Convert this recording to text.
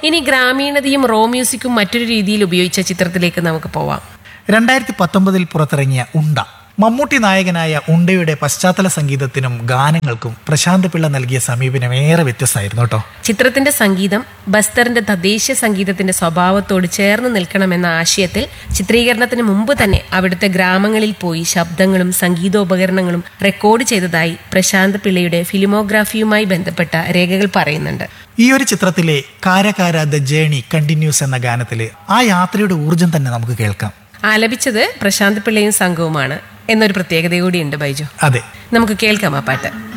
ഇനി ഗ്രാമീണതയും റോ മ്യൂസിക്കും മറ്റൊരു രീതിയിൽ ഉപയോഗിച്ച ചിത്രത്തിലേക്ക് നമുക്ക് പോവാം രണ്ടായിരത്തി പത്തൊമ്പതിൽ പുറത്തിറങ്ങിയ ഉണ്ട മമ്മൂട്ടി നായകനായ ഉണ്ടയുടെ പശ്ചാത്തല സംഗീതത്തിനും ഗാനങ്ങൾക്കും പ്രശാന്ത് പിള്ള നൽകിയ സമീപനം ഏറെ വ്യത്യസ്തമായിരുന്നു കേട്ടോ ചിത്രത്തിന്റെ സംഗീതം ബസ്തറിന്റെ തദ്ദേശീയ സംഗീതത്തിന്റെ സ്വഭാവത്തോട് ചേർന്ന് നിൽക്കണമെന്ന ആശയത്തിൽ ചിത്രീകരണത്തിന് മുമ്പ് തന്നെ അവിടുത്തെ ഗ്രാമങ്ങളിൽ പോയി ശബ്ദങ്ങളും സംഗീതോപകരണങ്ങളും റെക്കോർഡ് ചെയ്തതായി പ്രശാന്ത് പിള്ളയുടെ ഫിലിമോഗ്രാഫിയുമായി ബന്ധപ്പെട്ട രേഖകൾ പറയുന്നുണ്ട് ഈ ഒരു ചിത്രത്തിലെ കാരകാര ദ ജേണി കണ്ടിന്യൂസ് എന്ന ഗാനത്തില് ആ യാത്രയുടെ ഊർജം തന്നെ നമുക്ക് കേൾക്കാം ആലപിച്ചത് പ്രശാന്ത് പിള്ളയും സംഘവുമാണ് എന്നൊരു പ്രത്യേകത കൂടിയുണ്ട് ബൈജു അതെ നമുക്ക് കേൾക്കാം ആ പാട്ട്